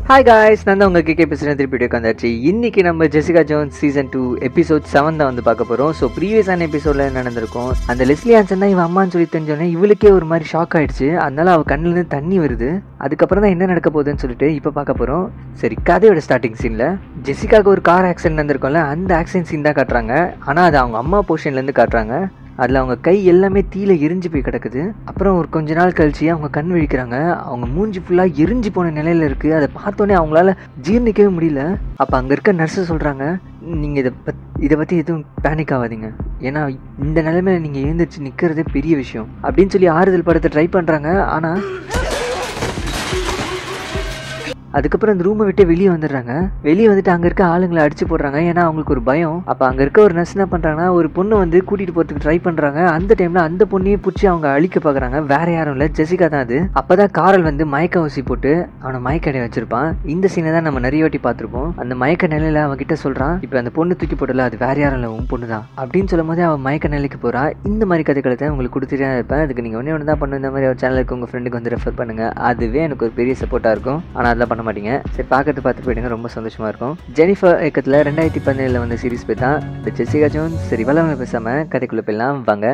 hi guys நான் தான் உங்கள் கேகே பேசுகிறேன் திருப்பி வீடியோக்கு வந்தாச்சு இன்னைக்கு நம்ம Jessica Jones season two episode seven தான் வந்து பார்க்க போகிறோம் ஸோ ப்ரீவியஸான எபிசோடில் என்ன நடந்திருக்கும் அந்த லெஸ்லி ஆன்சன் தான் இவன் அம்மான்னு சொல்லி தெரிஞ்சோடனே இவளுக்கே ஒரு மாதிரி ஷாக் ஆயிடுச்சு அதனால அவள் கண்ணுலேருந்து தண்ணி வருது அதுக்கப்புறம் தான் என்ன நடக்க போகுதுன்னு சொல்லிட்டு இப்போ பார்க்க போகிறோம் சரி கதையோட ஸ்டார்டிங் சீனில் ஜெசிகாவுக்கு ஒரு கார் ஆக்சிடென்ட் நடந்திருக்கும்ல அந்த ஆக்சிடென்ட் சீன் தான் காட்டுறாங்க ஆனால் அது அவங்க அம்மா போர்ஷன்லேருந்து காட்டுறாங்க அதில் அவங்க கை எல்லாமே தீல எரிஞ்சு போய் கிடக்குது அப்புறம் ஒரு கொஞ்ச நாள் கழிச்சு அவங்க கண் விழிக்கிறாங்க அவங்க மூஞ்சி ஃபுல்லாக எரிஞ்சு போன நிலையில இருக்குது அதை பார்த்தோன்னே அவங்களால ஜீர்ணிக்கவே முடியல அப்போ அங்கே இருக்க நர்ஸு சொல்கிறாங்க நீங்கள் இதை பத் இதை பற்றி எதுவும் பேனிக் ஆகாதீங்க ஏன்னா இந்த நிலைமையில நீங்கள் எழுந்திரிச்சு நிற்கிறதே பெரிய விஷயம் அப்படின்னு சொல்லி ஆறுதல் படத்தை ட்ரை பண்ணுறாங்க ஆனால் அதுக்கப்புறம் அந்த ரூமை விட்டு வெளியே வந்துடுறாங்க வெளியே வந்துட்டு அங்கே இருக்க ஆளுங்களை அடிச்சு போடுறாங்க ஏன்னா அவங்களுக்கு ஒரு பயம் அப்போ அங்கே இருக்க ஒரு நர்ஸ் என்ன பண்ணுறாங்கன்னா ஒரு பொண்ணு வந்து கூட்டிகிட்டு போகிறதுக்கு ட்ரை பண்ணுறாங்க அந்த டைமில் அந்த பொண்ணையே பிடிச்சி அவங்க அழிக்க பார்க்குறாங்க வேற யாரும் இல்லை ஜெசிகா தான் அது அப்போ தான் காரல் வந்து மயக்க ஊசி போட்டு அவனை மயக்க அடைய வச்சிருப்பான் இந்த சீனை தான் நம்ம நிறைய வாட்டி பார்த்துருப்போம் அந்த மயக்க நிலையில அவன் கிட்ட சொல்கிறான் இப்போ அந்த பொண்ணு தூக்கி போடல அது வேற யாரும் இல்லை உன் பொண்ணு தான் அப்படின்னு சொல்லும் போதே அவன் மயக்க நிலைக்கு போகிறா இந்த மாதிரி கதைகளை தான் உங்களுக்கு கொடுத்துட்டே இருப்பேன் அதுக்கு நீங்கள் ஒன்றே ஒன்று தான் பண்ணணும் இந்த மாதிரி ஒரு சேனலுக்கு உங்கள் ஃப்ரெண்டுக்கு வந்து ரெஃபர் பண்ணுங்கள் அதுவே எனக்கு ஒரு பெரிய சப்போர்ட்டாக இருக்கும் ஆனால் அதெல்லாம் பண்ண மாட்டீங்க சரி பார்க்கறது பார்த்து போயிடுங்க ரொம்ப சந்தோஷமாக இருக்கும் ஜெனிஃபர் இயக்கத்தில் ரெண்டாயிரத்தி பதினேழில் வந்த சீரிஸ் பேர் தான் இந்த ஜெசிகா ஜோன்ஸ் சரி வளவங்க பேசாமல் கதைக்குள்ளே போயிடலாம் வாங்க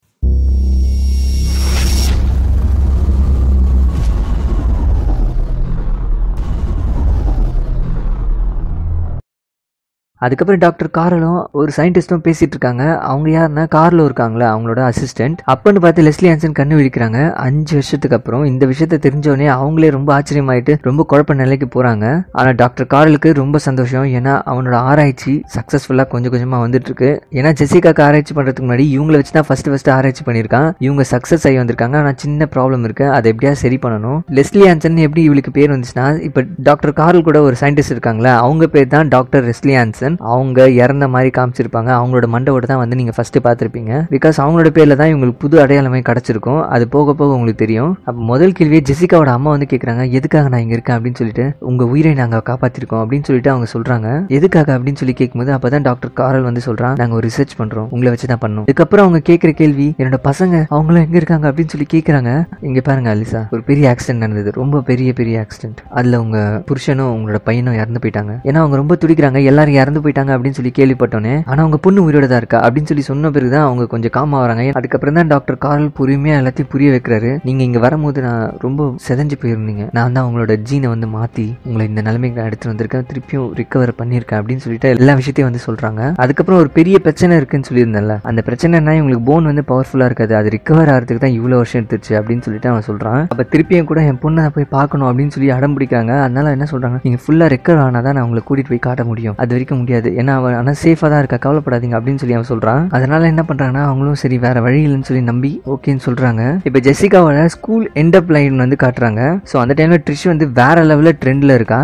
அதுக்கப்புறம் டாக்டர் காரலும் ஒரு சயின்டிஸ்டும் பேசிட்டு இருக்காங்க அவங்க யாருன்னா காரில் இருக்காங்களா அவங்களோட அசிஸ்டன்ட் அப்பன்னு பார்த்து லெஸ்லி ஆன்சன் கண்ணு விழிக்கிறாங்க அஞ்சு வருஷத்துக்கு அப்புறம் இந்த விஷயத்த தெரிஞ்சோடனே அவங்களே ரொம்ப ஆச்சரியமாயிட்டு ரொம்ப குழப்ப நிலைக்கு போறாங்க ஆனால் டாக்டர் காரலுக்கு ரொம்ப சந்தோஷம் ஏன்னா அவனோட ஆராய்ச்சி சக்ஸஸ்ஃபுல்லாக கொஞ்சம் கொஞ்சமாக வந்துட்டு இருக்கு ஏன்னா ஜெசிகாக்கு ஆராய்ச்சி பண்ணுறதுக்கு முன்னாடி இவங்கள வச்சு தான் ஃபர்ஸ்ட் ஃபர்ஸ்ட் ஆராய்ச்சி பண்ணியிருக்கான் இவங்க சக்ஸஸ் ஆகி வந்திருக்காங்க ஆனால் சின்ன ப்ராப்ளம் இருக்கு அதை எப்படியா சரி பண்ணணும் லெஸ்லி ஆன்சன் எப்படி இவளுக்கு பேர் வந்துச்சுன்னா இப்போ டாக்டர் காரல் கூட ஒரு சயின்டிஸ்ட் இருக்காங்களா அவங்க பேர் தான் டாக்டர் லெஸ்லி ஆன்சன் அவங்க இறந்த மாதிரி காமிச்சிருப்பாங்க அவங்களோட மண்டவோட தான் வந்து நீங்கள் ஃபஸ்ட்டு பார்த்துருப்பீங்க பிகாஸ் அவங்களோட பேரில் தான் இவங்களுக்கு புது அடையாளமே கிடச்சிருக்கும் அது போக போக உங்களுக்கு தெரியும் அப்போ முதல் கேள்வியே ஜெசிகாவோட அம்மா வந்து கேட்குறாங்க எதுக்காக நான் இங்கே இருக்கேன் அப்படின்னு சொல்லிட்டு உங்கள் உயிரை நாங்கள் காப்பாற்றிருக்கோம் அப்படின்னு சொல்லிட்டு அவங்க சொல்கிறாங்க எதுக்காக அப்படின்னு சொல்லி கேட்கும்போது அப்போ தான் டாக்டர் காரல் வந்து சொல்கிறான் நாங்கள் ஒரு ரிசர்ச் பண்ணுறோம் உங்களை வச்சு தான் பண்ணோம் இதுக்கப்புறம் அவங்க கேட்குற கேள்வி என்னோட பசங்க அவங்களும் எங்கே இருக்காங்க அப்படின்னு சொல்லி கேட்குறாங்க இங்கே பாருங்க அலிசா ஒரு பெரிய ஆக்சிடென்ட் நடந்தது ரொம்ப பெரிய பெரிய ஆக்சிடென்ட் அதில் உங்க புருஷனும் உங்களோட பையனும் இறந்து போயிட்டாங்க ஏன்னா அவங்க ரொம்ப துடிக்கிறாங்க எல்லாரும் இறந்து போயிட்டாங்க அப்படின்னு சொல்லி கேள்விப்பட்டோன்னே ஆனா அவங்க பொண்ணு உயிரோட தான் இருக்கா அப்படின்னு சொல்லி சொன்ன பிறகுதான் அவங்க கொஞ்சம் காமா வராங்க அதுக்கப்புறம் தான் டாக்டர் காரல் பொறுமையா எல்லாத்தையும் புரிய வைக்கிறாரு நீங்க இங்க வரும்போது நான் ரொம்ப செதஞ்சு போயிருந்தீங்க நான் தான் உங்களோட ஜீனை வந்து மாத்தி உங்களை இந்த நிலைமைக்கு நான் எடுத்துட்டு வந்திருக்கேன் திருப்பியும் ரிகவர் பண்ணியிருக்கேன் அப்படின்னு சொல்லிட்டு எல்லா விஷயத்தையும் வந்து சொல்றாங்க அதுக்கப்புறம் ஒரு பெரிய பிரச்சனை இருக்குன்னு சொல்லியிருந்தேன்ல அந்த பிரச்சனை என்ன இவங்களுக்கு போன் வந்து பவர்ஃபுல்லா இருக்காது அது ரிகவர் ஆகிறதுக்கு தான் இவ்வளவு வருஷம் எடுத்துச்சு அப்படின்னு சொல்லிட்டு அவன் சொல்றான் அப்ப திருப்பியும் கூட என் பொண்ணை நான் போய் பார்க்கணும் அப்படின்னு சொல்லி அடம் பிடிக்கிறாங்க அதனால என்ன சொல்றாங்க நீங்க ஃபுல்லா ரெக்கவர் ஆனாதான் நான் உங்களை கூட்டிட்டு போய் காட்ட முடியும் அது வரைக்கும் முடியாது ஏன்னா அவன் ஆனால் சேஃபாக தான் இருக்கா கவலைப்படாதீங்க அப்படின்னு சொல்லி அவன் சொல்கிறான் அதனால என்ன பண்ணுறாங்கன்னா அவங்களும் சரி வேற வழி இல்லைன்னு சொல்லி நம்பி ஓகேன்னு சொல்கிறாங்க இப்போ ஜெசிகாவோட ஸ்கூல் எண்டப் லைன் வந்து காட்டுறாங்க ஸோ அந்த டைமில் ட்ரிஷ் வந்து வேற லெவலில் ட்ரெண்டில் இருக்கா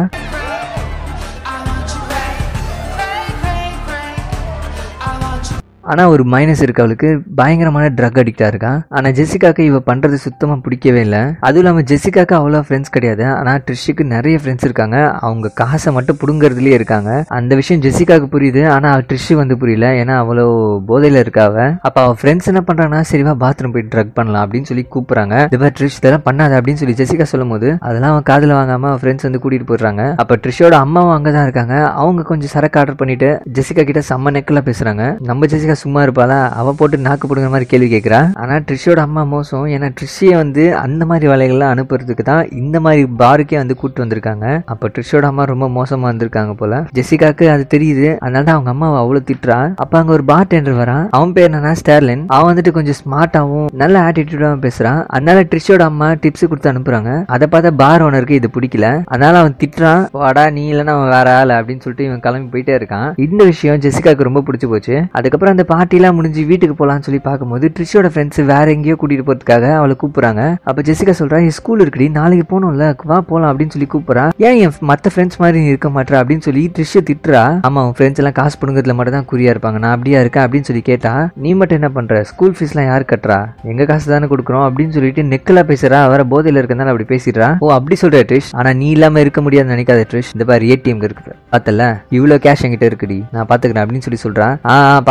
ஆனால் ஒரு மைனஸ் இருக்கு அவளுக்கு பயங்கரமான ட்ரக் அடிக்டாக இருக்கா ஆனால் ஜெசிகாக்கு இவ பண்ணுறது சுத்தமாக பிடிக்கவே இல்லை அதுவும் இல்லாமல் ஜெசிகாக்கு அவ்வளோ ஃப்ரெண்ட்ஸ் கிடையாது ஆனால் ட்ரிஷுக்கு நிறைய ஃப்ரெண்ட்ஸ் இருக்காங்க அவங்க காசை மட்டும் பிடுங்கிறதுலேயே இருக்காங்க அந்த விஷயம் ஜெசிகாக்கு புரியுது ஆனால் அவள் ட்ரிஷு வந்து புரியல ஏன்னா அவ்வளோ போதையில் இருக்கா அவ அப்போ அவள் ஃப்ரெண்ட்ஸ் என்ன பண்ணுறாங்கன்னா சரிவா பாத்ரூம் போய் ட்ரக் பண்ணலாம் அப்படின்னு சொல்லி கூப்பிட்றாங்க இதுவா ட்ரிஷ் இதெல்லாம் பண்ணாத அப்படின்னு சொல்லி ஜெசிகா சொல்லும் போது அதெல்லாம் அவன் காதில் வாங்காமல் அவன் ஃப்ரெண்ட்ஸ் வந்து கூட்டிகிட்டு போயிடுறாங்க அப்போ ட்ரிஷோட அம்மாவும் அங்கே தான் இருக்காங்க அவங்க கொஞ்சம் சரக்கு ஆர்டர் பண்ணிட்டு ஜெசிகா கிட்ட செம்ம நெக்கில் பேசுகிறாங்க நம்ம ஜெசிகா சும்மா இருப்பாளா அவ போட்டு நாக்கு பிடுங்கிற மாதிரி கேள்வி கேட்குறா ஆனால் ட்ரிஷோட அம்மா மோசம் ஏன்னா ட்ரிஷியை வந்து அந்த மாதிரி வேலைகள்லாம் அனுப்புறதுக்கு தான் இந்த மாதிரி பாருக்கே வந்து கூப்பிட்டு வந்திருக்காங்க அப்போ ட்ரிஷோட அம்மா ரொம்ப மோசமா வந்திருக்காங்க போல ஜெசிகாக்கு அது தெரியுது அதனால தான் அவங்க அம்மாவை அவ்வளோ திட்டுறா அப்போ அங்கே ஒரு பார் டெண்டர் வரான் அவன் பேர் என்னன்னா ஸ்டேர்லின் அவன் வந்துட்டு கொஞ்சம் ஸ்மார்ட்டாகவும் நல்ல ஆட்டிடியூடாகவும் பேசுறான் அதனால ட்ரிஷோட அம்மா டிப்ஸ் கொடுத்து அனுப்புறாங்க அதை பார்த்தா பார் ஓனருக்கு இது பிடிக்கல அதனால அவன் திட்டுறான் வாடா நீ இல்லைன்னா அவன் வேற ஆள் அப்படின்னு சொல்லிட்டு இவன் கிளம்பி போயிட்டே இருக்கான் இந்த விஷயம் ஜெசிகாக்கு ரொம்ப பிடிச்சி போச்சு அதுக்கப்புறம் அந்த பார்ட்டிலாம் முடிஞ்சு வீட்டுக்கு போகலான்னு சொல்லி பார்க்கும்போது ட்ரிஷோட ஃப்ரெண்ட்ஸ் வேற எங்கேயோ கூட்டிட்டு போறதுக்காக அவளை கூப்பிடுறாங்க அப்ப ஜெசிகா சொல்றா என் ஸ்கூல் இருக்குடி நாளைக்கு போகணும்ல வா போலாம் அப்படின்னு சொல்லி கூப்பிடுறா ஏன் என் மற்ற ஃப்ரெண்ட்ஸ் மாதிரி நீ இருக்க மாட்டா அப்படின்னு சொல்லி ட்ரிஷ் திட்டுறா ஆமா உன் ஃப்ரெண்ட்ஸ் எல்லாம் காசு புடுங்கிறதுல மட்டும் தான் குறியா இருப்பாங்க நான் அப்படியா இருக்கேன் அப்படின்னு சொல்லி கேட்டா நீ மட்டும் என்ன பண்ற ஸ்கூல் ஃபீஸ்லாம் யார் கட்டுறா எங்க காசு தானே கொடுக்குறோம் அப்படின்னு சொல்லிட்டு நெக்கலா பேசுறா அவர போதையில இருக்கனால அப்படி பேசிடுறா ஓ அப்படி சொல்ற ட்ரிஷ் ஆனா நீ இல்லாம இருக்க முடியாதுன்னு நினைக்காத ட்ரிஷ் இந்த பாரு ஏடிஎம் இருக்கு பார்த்தல இவ்வளவு கேஷ் என்கிட்ட இருக்குடி நான் பாத்துக்கிறேன் அப்படின்னு சொல்லி சொல்றா ஆ ஆ, பார்க்கலாம் பார்க்கலாம்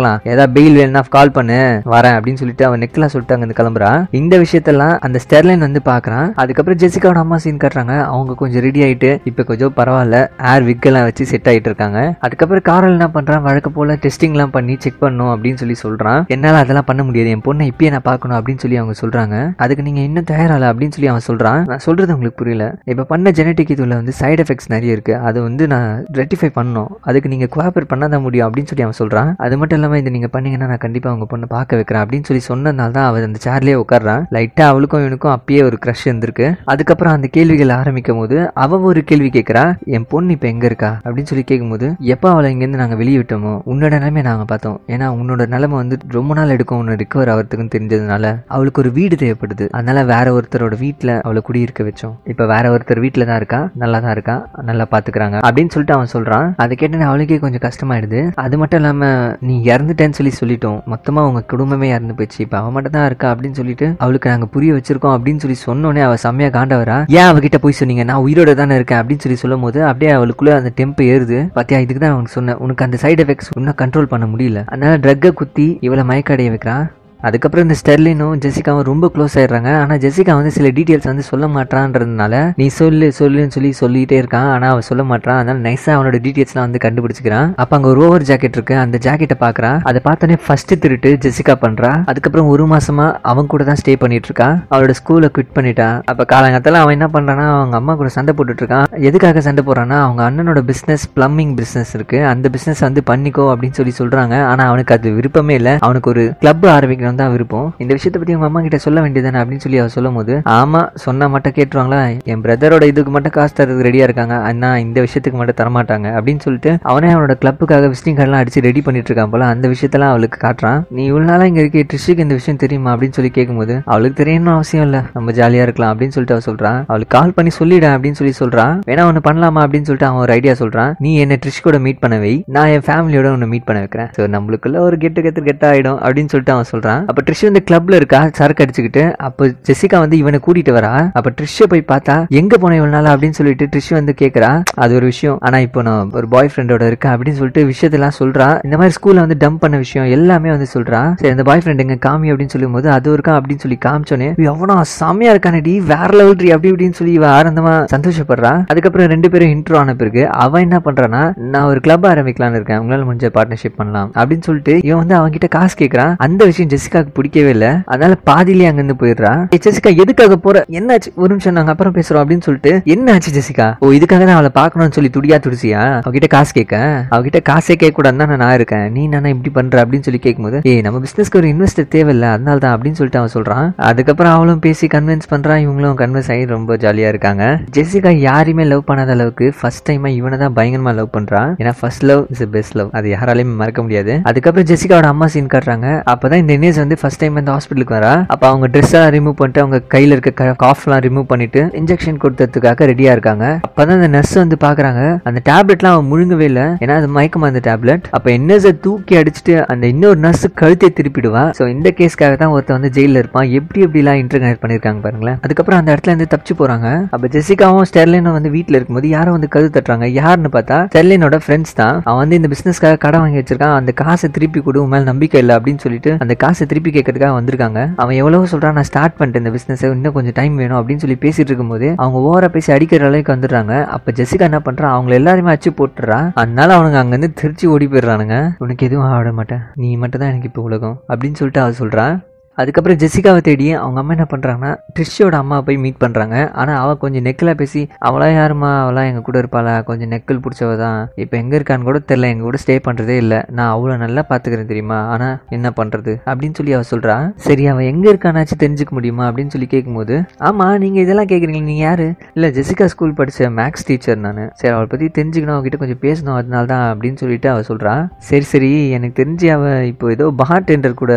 பார்க்கலாம் ஏதாவது பெயில் வேணும்னா கால் பண்ணு வரேன் அப்படின்னு சொல்லிட்டு அவன் நெக்லாம் சொல்லிட்டு அங்க இருந்து கிளம்புறா இந்த விஷயத்தெல்லாம் அந்த ஸ்டெர்லைன் வந்து பாக்குறான் அதுக்கப்புறம் ஜெசிகாவோட அம்மா சீன் காட்டுறாங்க அவங்க கொஞ்சம் ரெடி ஆயிட்டு இப்ப கொஞ்சம் பரவாயில்ல ஏர் விக் எல்லாம் வச்சு செட் ஆயிட்டு இருக்காங்க அதுக்கப்புறம் காரல் என்ன பண்றான் வழக்க போல டெஸ்டிங் எல்லாம் பண்ணி செக் பண்ணும் அப்படின்னு சொல்லி சொல்றான் என்னால அதெல்லாம் பண்ண முடியாது என் பொண்ணை இப்பயே நான் பார்க்கணும் அப்படின்னு சொல்லி அவங்க சொல்றாங்க அதுக்கு நீங்க இன்னும் தயாரால அப்படின்னு சொல்லி அவன் சொல்றான் நான் சொல்றது உங்களுக்கு புரியல இப்ப பண்ண ஜெனட்டிக் இதுல வந்து சைடு எஃபெக்ட்ஸ் நிறைய இருக்கு அது வந்து நான் ரெட்டிஃபை பண்ணணும் அதுக்கு நீங்க கோஆபரேட் பண்ணாதான் முடியும் அப்படின்னு சொல்லி அவன் சொல்றான் அது மட்டும் இல்லாம இது நீங்க பண்ணீங்கன்னா நான் கண்டிப்பா உங்க பொண்ணை பார்க்க வைக்கிறேன் அப்படின்னு சொல்லி சொன்னதுனால தான் அவள் அந்த சேர்லயே உட்கார்றான் லைட்டா அவளுக்கும் இவனுக்கும் அப்பயே ஒரு க்ரஷ் இருந்திருக்கு அதுக்கப்புறம் அந்த கேள்விகள் ஆரம்பிக்கும் போது அவ ஒரு கேள்வி கேட்கறா என் பொண்ணு இப்ப எங்க இருக்கா அப்படின்னு சொல்லி கேட்கும்போது எப்ப அவளை இங்கேருந்து நாங்க வெளியே விட்டோமோ உன்னோட நிலைமை நாங்க பார்த்தோம் ஏன்னா உன்னோட நிலைமை வந்து ரொம்ப நாள் எடுக்கும் உன்னை ரிகவர் ஆகிறதுக்குன்னு தெரிஞ்சதுனால அவளுக்கு ஒரு வீடு தேவைப்படுது அதனால வேற ஒருத்தரோட வீட்டுல அவளை குடியிருக்க வச்சோம் இப்ப வேற ஒருத்தர் வீட்டுல தான் இருக்கா நல்லா தான் இருக்கா நல்லா பாத்துக்கிறாங்க அப்படின்னு சொல்லிட்டு அவன் சொல்றான் அதை கேட்டு அவளுக்கே கொஞ்சம் கஷ்டமாயிடுது அது மட்டும் இல்லாம நீ இறந்துட்டேன்னு சொல்லி சொல்லிட்டோம் மொத்தமா உங்க குடும்பமே இறந்து போச்சு இப்ப அவ மட்டும் தான் இருக்கா அப்படின்னு சொல்லிட்டு அவளுக்கு நாங்க புரிய வச்சிருக்கோம் அப்படின்னு சொல்லி சொன்னோடனே அவ செம்மையா காண்டவரா ஏன் அவகிட்ட போய் சொன்னீங்க நான் உயிரோட தானே இருக்கேன் அப்படின்னு சொல்லி சொல்லும் போது அப்படியே அவளுக்குள்ள அந்த டெம்ப் ஏறுது பாத்தியா இதுக்கு தான் உனக்கு சொன்னேன் உனக்கு அந்த சைடு எஃபெக்ட்ஸ் இன்னும் கண்ட்ரோல் பண்ண முடியல அதனால ட்ரக்கை குத்தி இவளை மயக்கடைய வைக்கிறான் அதுக்கப்புறம் இந்த ஸ்டெர்லினும் ஜெசிகாவும் ரொம்ப க்ளோஸ் ஆயிடுறாங்க ஆனால் ஜெசிகா வந்து சில டீட்டெயில்ஸ் வந்து சொல்ல மாட்டான்றதுனால நீ சொல்லு சொல்லுன்னு சொல்லி சொல்லிட்டே இருக்கான் ஆனால் அவன் சொல்ல மாட்டான் அதனால நைஸாக அவனோட டீட்டெயில்ஸ்லாம் வந்து கண்டுபிடிச்சிக்கிறான் அப்போ அங்கே ஒரு ஓவர் ஜாக்கெட் இருக்கு அந்த ஜாக்கெட்டை பார்க்குறான் அதை பார்த்தோன்னே ஃபர்ஸ்ட் திருட்டு ஜெசிகா பண்ணுறா அதுக்கப்புறம் ஒரு மாசமா அவன் கூட தான் ஸ்டே பண்ணிட்டு இருக்கா அவளோட ஸ்கூலை குவிட் பண்ணிட்டா அப்போ காலங்கத்தில் அவன் என்ன பண்ணுறான்னா அவங்க அம்மா கூட சண்டை போட்டுட்டு இருக்கான் எதுக்காக சண்டை போடுறான்னா அவங்க அண்ணனோட பிஸ்னஸ் பிளம்பிங் பிஸ்னஸ் இருக்கு அந்த பிஸ்னஸ் வந்து பண்ணிக்கோ அப்படின்னு சொல்லி சொல்றாங்க ஆனால் அவனுக்கு அது விருப்பமே இல்லை அவனுக்கு ஒரு கிளப் ஆரம்பிக்கணும் தான் விருப்பம் இந்த விஷயத்தை பத்தி உங்க அம்மா கிட்ட சொல்ல வேண்டியதானே அப்படின்னு சொல்லி அவ சொல்லும் போது ஆமா சொன்னா மட்டும் கேட்டுருவாங்களா என் பிரதரோட இதுக்கு மட்டும் காசு தரதுக்கு ரெடியா இருக்காங்க அண்ணா இந்த விஷயத்துக்கு மட்டும் தரமாட்டாங்க அப்படின்னு சொல்லிட்டு அவனே அவனோட கிளப்புக்காக விசிட்டிங் கார்டெல்லாம் அடிச்சு ரெடி பண்ணிட்டு இருக்கான் போல அந்த விஷயத்தெல்லாம் அவளுக்கு காட்டுறான் நீ இவ்வளவு நாளா இங்க இருக்க ட்ரிஷுக்கு இந்த விஷயம் தெரியுமா அப்படின்னு சொல்லி கேட்கும்போது அவளுக்கு தெரியணும் அவசியம் இல்ல நம்ம ஜாலியா இருக்கலாம் அப்படின்னு சொல்லிட்டு அவ சொல்றான் அவளுக்கு கால் பண்ணி சொல்லிட அப்படின்னு சொல்லி சொல்றான் வேணா ஒன்னு பண்ணலாமா அப்படின்னு சொல்லிட்டு அவன் ஒரு ஐடியா சொல்றான் நீ என்ன ட்ரிஷ் கூட மீட் பண்ண வை நான் என் ஃபேமிலியோட உன்னை மீட் பண்ண வைக்கிறேன் ஸோ நம்மளுக்குள்ள ஒரு கெட்டு கெத்து கெட்ட ஆயிடும் அப்படின்னு சொல்லிட்டு அவன் சொல்றான் அப்ப ட்ரிஷ் வந்து கிளப்ல இருக்கா சரக்கு அடிச்சுக்கிட்டு அப்போ ஜெசிகா வந்து இவனை கூட்டிட்டு வரா அப்ப ட்ரிஷை போய் பார்த்தா எங்க போன இவ்வளவு நாள் அப்படின்னு சொல்லிட்டு ட்ரிஷ் வந்து கேக்குறா அது ஒரு விஷயம் ஆனா இப்போ நான் ஒரு பாய் ஃப்ரெண்டோட இருக்கேன் அப்படின்னு சொல்லிட்டு விஷயத்தெல்லாம் சொல்றா இந்த மாதிரி ஸ்கூல்ல வந்து டம்ப் பண்ண விஷயம் எல்லாமே வந்து சொல்றா சரி அந்த பாய் ஃப்ரெண்ட் எங்க காமி அப்படின்னு சொல்லும் போது அது இருக்கா அப்படின்னு சொல்லி காமிச்சோன்னே எவனா செம்மையா இருக்கானடி வேற லெவல் ட்ரீ அப்படி இப்படின்னு சொல்லி இவ ஆனந்தமா சந்தோஷப்படுறா அதுக்கப்புறம் ரெண்டு பேரும் இன்ட்ரோ ஆன பிறகு அவன் என்ன பண்றானா நான் ஒரு கிளப் ஆரம்பிக்கலாம்னு இருக்கேன் உங்களால முடிஞ்ச பார்ட்னர்ஷிப் பண்ணலாம் அப்படின்னு சொல்லிட்டு இவன் வந்து அவன் கிட்ட காசு கேட்கறான் அந்த விஷயம் ஜெசிகாக்கு பிடிக்கவே இல்லை அதனால பாதியிலே அங்கிருந்து போயிடுறா "ஏய், ஜெசிகா எதுக்காக போற என்னாச்சு ஒரு நிமிஷம் நாங்க அப்புறம் பேசுறோம் அப்படின்னு சொல்லிட்டு என்ன ஆச்சு ஜெசிகா ஓ இதுக்காக தான் அவளை பார்க்கணும்னு சொல்லி துடியா துடிச்சியா அவகிட்ட காசு கேட்க அவகிட்ட காசே கேட்க கூடாது தான் நான் இருக்கேன் நீ நானே இப்படி பண்ற அப்படின்னு சொல்லி கேட்கும்போது ஏய் நம்ம பிசினஸ்க்கு ஒரு இன்வெஸ்டர் தேவையில்ல அதனால தான் அப்படின்னு சொல்லிட்டு அவன் சொல்றான் அதுக்கப்புறம் அவளும் பேசி கன்வின்ஸ் பண்றான் இவங்களும் கன்வின்ஸ் ஆகி ரொம்ப ஜாலியா இருக்காங்க ஜெசிகா யாரையுமே லவ் பண்ணாத அளவுக்கு ஃபர்ஸ்ட் டைமா இவனை தான் பயங்கரமா லவ் பண்றான் ஏன்னா first love is best love அது யாராலையும் மறக்க முடியாது அதுக்கப்புறம் ஜெசிகாவோட அம்மா சீன் காட்டுறாங்க அப்பதான் இந்த இனேஸ் வந்து ஃபர்ஸ்ட் டைம் இந்த ஹாஸ்பிட்டலுக்கு வரா அப்ப அவங்க ட்ரெஸ் எல்லாம் ரிமூவ் பண்ணிட்டு அவங்க கையில இருக்க காஃப் எல்லாம் ரிமூவ் பண்ணிட்டு இன்ஜெக்ஷன் கொடுத்ததுக்காக ரெடியா இருக்காங்க அப்பதான் அந்த நர்ஸ் வந்து பாக்குறாங்க அந்த டேப்லெட்லாம் அவன் முழுங்கவே இல்லை ஏன்னா அது மயக்கமா அந்த டேப்லெட் அப்ப என்எஸ் தூக்கி அடிச்சுட்டு அந்த இன்னொரு நர்ஸ் கழுத்தை திருப்பிடுவா சோ இந்த கேஸ்க்காக தான் ஒருத்தன் வந்து ஜெயில இருப்பான் எப்படி எப்படி எல்லாம் இன்டர்கனெக்ட் பண்ணிருக்காங்க பாருங்களேன் அதுக்கப்புறம் அந்த இடத்துல இருந்து தப்பிச்சு போறாங்க அப்ப ஜெசிகாவும் ஸ்டெர்லினும் வந்து வீட்ல இருக்கும்போது யாரும் வந்து கது தட்டுறாங்க யாருன்னு பார்த்தா ஸ்டெர்லினோட ஃப்ரெண்ட்ஸ் தான் அவன் வந்து இந்த பிசினஸ்க்காக கடன் வாங்கி வச்சிருக்கான் அந்த காசை திருப்பி கொடு உன் மேல நம்பிக்கை இல்லை அப்படின்னு சொல்லிட்டு அந்த காசை திருப்பி கேட்கறதுக்காக வந்திருக்காங்க அவன் எவ்வளவோ சொல்றான் நான் ஸ்டார்ட் பண்ணிட்டேன் இந்த பிசினஸ் இன்னும் கொஞ்சம் டைம் வேணும் அப்படின்னு சொல்லி பேசிட்டு இருக்கும்போது அவங்க ஓவரா பேசி அடிக்கிற அளவுக்கு வந்துடுறாங்க அப்ப ஜெசிகா என்ன பண்றான் அவங்கள எல்லாருமே அச்சு போட்டுறா அதனால அவனுங்க அங்க இருந்து திருச்சி ஓடி போயிடுறானுங்க உனக்கு எதுவும் ஆட மாட்டேன் நீ மட்டும் தான் எனக்கு இப்போ உலகம் அப்படின்னு சொல்லிட்டு அவ சொல்றா அதுக்கப்புறம் ஜெசிகாவை தேடி அவங்க அம்மா என்ன பண்ணுறாங்கன்னா ட்ரிஷோட அம்மா போய் மீட் பண்ணுறாங்க ஆனால் அவள் கொஞ்சம் நெக்கில் பேசி அவளா யாருமா அவளா எங்கள் கூட இருப்பாளா கொஞ்சம் நெக்கல் பிடிச்சவ தான் இப்போ எங்கே இருக்கான்னு கூட தெரில எங்கள் கூட ஸ்டே பண்ணுறதே இல்லை நான் அவ்வளோ நல்லா பார்த்துக்கிறேன் தெரியுமா ஆனால் என்ன பண்ணுறது அப்படின்னு சொல்லி அவள் சொல்கிறா சரி அவள் எங்கே இருக்கானாச்சும் தெரிஞ்சுக்க முடியுமா அப்படின்னு சொல்லி கேட்கும்போது ஆமாம் நீங்கள் இதெல்லாம் கேட்குறீங்க நீங்கள் யார் இல்லை ஜெசிகா ஸ்கூல் படித்த மேக்ஸ் டீச்சர் நான் சரி அவளை பற்றி தெரிஞ்சுக்கணும் அவகிட்ட கொஞ்சம் பேசணும் அதனால தான் அப்படின்னு சொல்லிட்டு அவள் சொல்கிறா சரி சரி எனக்கு தெரிஞ்சு அவள் இப்போ ஏதோ பார் டெண்டர் கூட வந்து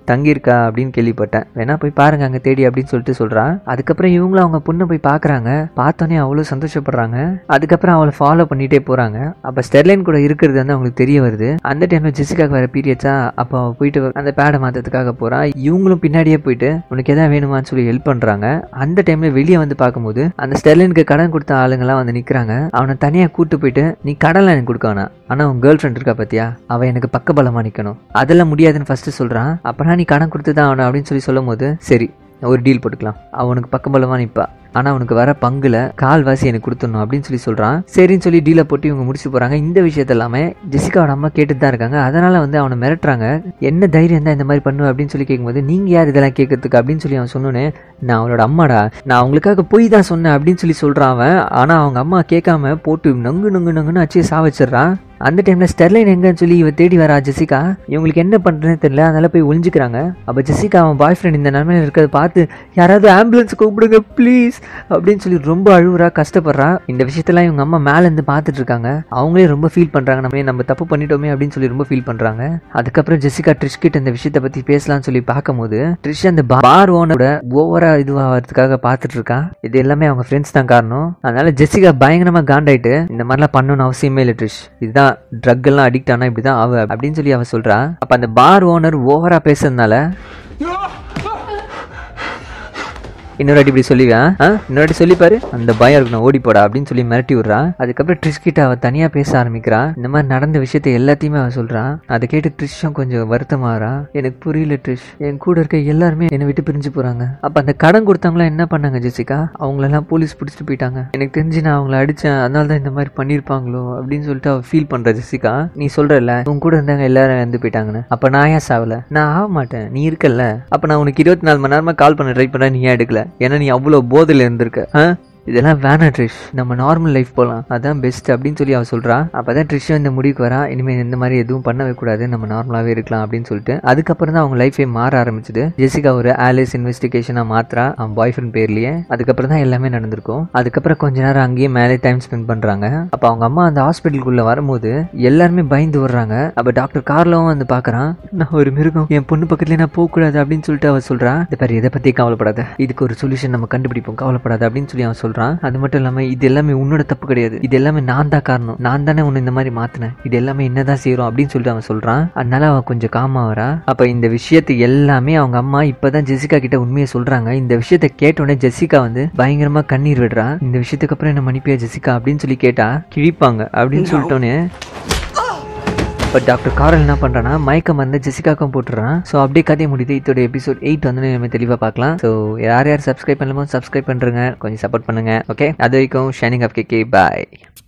தங்கியிருக்கா அப்படின்னு கேள்விப்பட்டேன் வேணா போய் பாருங்க அங்க தேடி அப்படின்னு சொல்லிட்டு சொல்றான் அதுக்கப்புறம் இவங்களும் அவங்க பொண்ணை போய் பாக்குறாங்க பார்த்தோன்னே அவ்வளோ சந்தோஷப்படுறாங்க அதுக்கப்புறம் அவளை ஃபாலோ பண்ணிட்டே போறாங்க அப்ப ஸ்டெர்லைன் கூட இருக்கிறது வந்து அவங்களுக்கு தெரிய வருது அந்த டைம்ல ஜெசிகாக்கு வர பீரியட்ஸா அப்போ அவ போயிட்டு அந்த பேடை மாத்ததுக்காக போறா இவங்களும் பின்னாடியே போயிட்டு உனக்கு எதாவது வேணுமான்னு சொல்லி ஹெல்ப் பண்றாங்க அந்த டைம்ல வெளியே வந்து பார்க்கும்போது அந்த ஸ்டெர்லைனுக்கு கடன் கொடுத்த ஆளுங்கெல்லாம் வந்து நிக்கிறாங்க அவனை தனியா கூட்டு போயிட்டு நீ கடன்லாம் எனக்கு கொடுக்க வேணாம் ஆனா உன் கேர்ள் ஃப்ரெண்ட் இருக்கா பாத்தியா அவ எனக்கு பக்கபலமா நிக்கணும் அதெல்லாம் முடியாதுன்னு ஃபர்ஸ்ட் சொல்றான் அப்பனா நீ கடன் கொடுத்து தான் ஆகணும் அப்படின்னு சொல்லி சொல்லும் போது சரி ஒரு டீல் போட்டுக்கலாம் அவனுக்கு பக்கபலமா நிப்பா ஆனா அவனுக்கு வர பங்குல கால்வாசி எனக்கு கொடுத்துடணும் அப்படின்னு சொல்லி சொல்றான் சரின்னு சொல்லி டீலை போட்டு இவங்க முடிச்சு போறாங்க இந்த விஷயத்த எல்லாமே ஜெசிகாவோட அம்மா கேட்டுட்டு தான் இருக்காங்க அதனால வந்து அவனை மிரட்டுறாங்க என்ன தைரியம் தான் இந்த மாதிரி பண்ணுவ அப்படின்னு சொல்லி கேட்கும்போது நீங்க யார் இதெல்லாம் கேட்கறதுக்கு அப்படின்னு சொல்லி அவன் சொன்னோன்னே நான் அவளோட அம்மாடா நான் அவங்களுக்காக போய் தான் சொன்னேன் அப்படின்னு சொல்லி சொல்றான் அவன் ஆனா அவங்க அம்மா கேட்காம போட்டு நங்கு நங்கு நங்குன்னு அச்சு சாவச்சிடுறான் அந்த டைம்ல ஸ்டெர்லைன் எங்கன்னு சொல்லி இவ தேடி வரா ஜெசிகா இவங்களுக்கு என்ன பண்றதுன்னு தெரியல அதனால போய் ஒளிஞ்சுக்கிறாங்க அப்ப ஜெசிகா அவன் பாய் ஃப்ரெண்ட் இந்த நிலைமையில இருக்கிறத பார்த்து யாராவது ஆம்புலன்ஸ் கூப்பிடுங்க ப்ளீஸ் அப்படின்னு சொல்லி ரொம்ப அழுவுறா கஷ்டப்படுறா இந்த விஷயத்தெல்லாம் இவங்க அம்மா மேல இருந்து பார்த்துட்டு இருக்காங்க அவங்களே ரொம்ப ஃபீல் பண்றாங்க நம்ம நம்ம தப்பு பண்ணிட்டோமே அப்படின்னு சொல்லி ரொம்ப ஃபீல் பண்றாங்க அதுக்கப்புறம் ஜெசிகா ட்ரிஷ் கிட்ட இந்த விஷயத்தை பத்தி பேசலாம்னு சொல்லி பார்க்கும்போது ட்ரிஷ் அந்த பார் ஓனரோட ஓவரா இதுவாகிறதுக்காக பார்த்துட்டு இருக்கா இது எல்லாமே அவங்க ஃப்ரெண்ட்ஸ் தான் காரணம் அதனால ஜெசிகா பயங்கரமா காண்டாயிட்டு இந்த மாதிரிலாம் பண்ணணும்னு அவசியமே இல்லை ட்ரிஷ் இதுதான் ட்ரக் எல்லாம் அடிக்ட் ஆனா இப்படிதான் அவ அப்படின்னு சொல்லி அவ சொல்றா அப்ப அந்த பார் ஓனர் ஓவரா பேசுறதுனால இன்னொரு வாட்டி இப்படி சொல்லுவேன் ஆ இன்னொரு வாட்டி சொல்லிப்பாரு அந்த பயம் இருக்கணும் ஓடி போடா அப்படின்னு சொல்லி மிரட்டி விட்றா அதுக்கப்புறம் ட்ரிஷ் கிட்ட அவ தனியா பேச ஆரம்பிக்கிறா இந்த மாதிரி நடந்த விஷயத்தை எல்லாத்தையுமே அவ சொல்றா அதை கேட்டு ட்ரிஷும் கொஞ்சம் வருத்தமாறா எனக்கு புரியல ட்ரிஷ் என் கூட இருக்க எல்லாருமே என்னை விட்டு பிரிஞ்சு போறாங்க அப்ப அந்த கடன் கொடுத்தவங்களாம் என்ன பண்ணாங்க ஜெசிகா அவங்களெல்லாம் போலீஸ் பிடிச்சிட்டு போயிட்டாங்க எனக்கு தெரிஞ்சு நான் அவங்கள அடிச்சேன் அதனால தான் இந்த மாதிரி பண்ணியிருப்பாங்களோ அப்படின்னு சொல்லிட்டு அவ ஃபீல் பண்ற ஜெசிகா நீ சொல்றல உன் கூட இருந்தாங்க எல்லாரும் இறந்து போயிட்டாங்கன்னு அப்ப நான் ஏன் சாவல நான் ஆக மாட்டேன் நீ இருக்கல்ல அப்ப நான் உனக்கு இருபத்தி நாலு மணி நேரமா கால் பண்ண ட்ரை பண்ண நீ ஏன் எடுக்கல ஏன்னா நீ அவ்வளோ போதையில் இருந்திருக்க ஆ இதெல்லாம் வேணாம் ட்ரிஷ் நம்ம நார்மல் லைஃப் போகலாம் அதான் பெஸ்ட் அப்படின்னு சொல்லி அவ சொல்றா அப்பதான் ட்ரிஷ் இந்த முடிவுக்கு வரா இனிமேல் இந்த மாதிரி எதுவும் பண்ணவே கூடாது நம்ம நார்மலாவே இருக்கலாம் அப்படின்னு சொல்லிட்டு அதுக்கப்புறம் தான் அவங்க லைஃபே மாற ஆரம்பிச்சது ஜெசிகா ஒரு ஆலிஸ் இன்வெஸ்டிகேஷனா மாத்திரா அவன் பாய் ஃப்ரெண்ட் பேர்லயே அதுக்கப்புறம் தான் எல்லாமே நடந்திருக்கும் அதுக்கப்புறம் கொஞ்ச நேரம் அங்கேயே மேலே டைம் ஸ்பெண்ட் பண்றாங்க அப்ப அவங்க அம்மா அந்த ஹாஸ்பிட்டலுக்குள்ள வரும்போது எல்லாருமே பயந்து வர்றாங்க அப்ப டாக்டர் கார்லவும் வந்து பாக்குறான் நான் ஒரு மிருகம் என் பொண்ணு பக்கத்துல நான் போக கூடாது அப்படின்னு சொல்லிட்டு அவ சொல்றா இந்த பாரு இதை பத்தி கவலைப்படாத இதுக்கு ஒரு சொல்யூஷன் நம்ம கண்டுபிடிப்போம் கவலைப்படாத அப்படின்னு சொல்லி அவன் சொல்றான் அது மட்டும் இல்லாம இது எல்லாமே உன்னோட தப்பு கிடையாது இது எல்லாமே நான் தான் காரணம் நான் தானே உன்னை இந்த மாதிரி மாத்தினேன் இது எல்லாமே என்னதான் செய்யறோம் அப்படின்னு சொல்லிட்டு அவன் சொல்றான் அதனால அவன் கொஞ்சம் காமா வரா அப்ப இந்த விஷயத்தை எல்லாமே அவங்க அம்மா இப்பதான் ஜெசிகா கிட்ட உண்மையை சொல்றாங்க இந்த விஷயத்தை கேட்டோடனே ஜெசிகா வந்து பயங்கரமா கண்ணீர் விடுறா இந்த விஷயத்துக்கு அப்புறம் என்ன மன்னிப்பியா ஜெசிகா அப்படின்னு சொல்லி கேட்டா கிழிப்பாங்க அப்படின்னு சொல்லிட்டோன்னே இப்போ டாக்டர் காரல் என்ன பண்ணுறான்னா மயக்கம் வந்து ஜெசிகாக்கும் போட்டுறான் ஸோ அப்படியே கதையை முடியுது இதோட எபிசோட் எயிட் வந்து நம்ம தெளிவாக பார்க்கலாம் ஸோ யார் யார் சப்ஸ்கிரைப் பண்ணலாமோ சப்ஸ்கிரைப் பண்ணுறங்க கொஞ்சம் சப்போர்ட் பண்ணுங்க ஓகே அது வரைக்கும் ஷைனிங் அப் கே பாய்